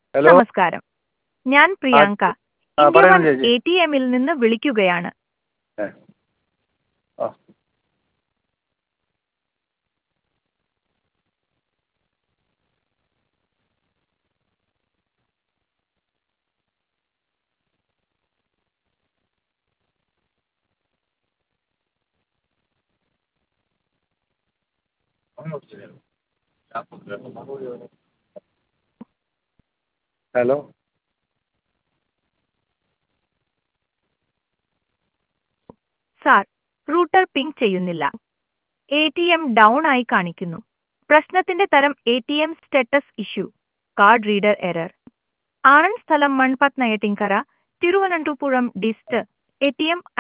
Hello നമസ്കാരം ഞാൻ പ്രിയാങ്ക ആ, ഇന്ത്യ പറയണം വൺ ചേച്ചി. എ ടി എമ്മിൽ നിന്ന് വിളിക്കുകയാണ് ഏ ആ ഹലോ സാർ റൂട്ടർ പിങ് ചെയ്യുന്നില്ല എ ടി എം ഡൗൺ ആയി കാണിക്കുന്നു പ്രശ്നത്തിന്റെ തരം A T M status issue card reader error Anand സ്ഥലം മൺപത് Neyyattinkara Thiruvananthapuram dist A T M